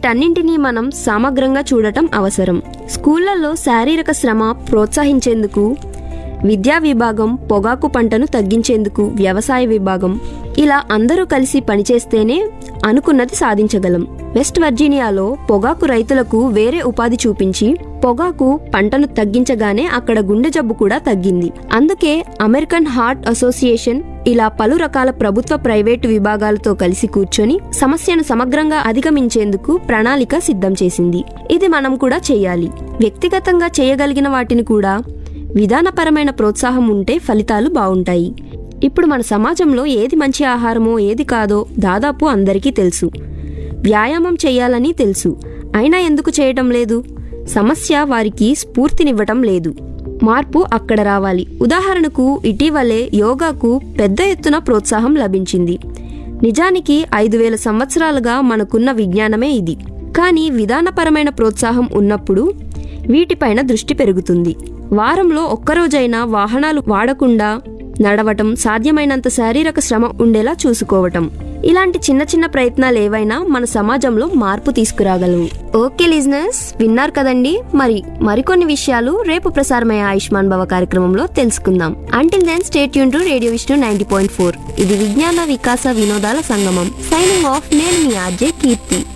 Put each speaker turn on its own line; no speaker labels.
వీటన్నింటినీ మనం సమగ్రంగా చూడటం అవసరం స్కూళ్లలో శారీరక శ్రమ ప్రోత్సహించేందుకు విద్యా విభాగం పొగాకు పంటను తగ్గించేందుకు వ్యవసాయ విభాగం ఇలా అందరూ కలిసి పనిచేస్తేనే అనుకున్నది సాధించగలం వెస్ట్ వర్జీనియాలో పొగాకు రైతులకు వేరే ఉపాధి చూపించి పొగాకు పంటను తగ్గించగానే అక్కడ గుండె జబ్బు కూడా తగ్గింది అందుకే అమెరికన్ హార్ట్ అసోసియేషన్ ఇలా పలు రకాల ప్రభుత్వ ప్రైవేటు విభాగాలతో కలిసి కూర్చొని సమస్యను సమగ్రంగా అధిగమించేందుకు ప్రణాళిక సిద్ధం చేసింది ఇది మనం కూడా చేయాలి వ్యక్తిగతంగా చేయగలిగిన వాటిని కూడా విధానపరమైన ప్రోత్సాహం ఉంటే ఫలితాలు బాగుంటాయి ఇప్పుడు మన సమాజంలో ఏది మంచి ఆహారమో ఏది కాదో దాదాపు అందరికీ తెలుసు వ్యాయామం చేయాలని తెలుసు అయినా ఎందుకు చేయటం లేదు సమస్య వారికి స్ఫూర్తినివ్వటం లేదు మార్పు అక్కడ రావాలి ఉదాహరణకు ఇటీవలే యోగాకు పెద్ద ఎత్తున ప్రోత్సాహం లభించింది నిజానికి ఐదు వేల సంవత్సరాలుగా మనకున్న విజ్ఞానమే ఇది కానీ విధానపరమైన ప్రోత్సాహం ఉన్నప్పుడు వీటిపైన దృష్టి పెరుగుతుంది వారంలో ఒక్కరోజైనా వాహనాలు వాడకుండా నడవటం సాధ్యమైనంత శారీరక శ్రమ ఉండేలా చూసుకోవటం ఇలాంటి చిన్న చిన్న ప్రయత్నాలు ఏవైనా మన సమాజంలో మార్పు తీసుకురాగలవు ఓకే లిజినెస్ విన్నారు కదండి మరి మరికొన్ని విషయాలు రేపు ప్రసారమయ్యే ఆయుష్మాన్ భవ కార్యక్రమంలో తెలుసుకుందాం అంటిల్ దెన్ స్టేట్ యూన్ to radio Vishnu ninety point four ఇది విజ్ఞాన వికాస వినోదాల సంగమం సైనింగ్ ఆఫ్ నేను మీ ఆర్జే కీర్తి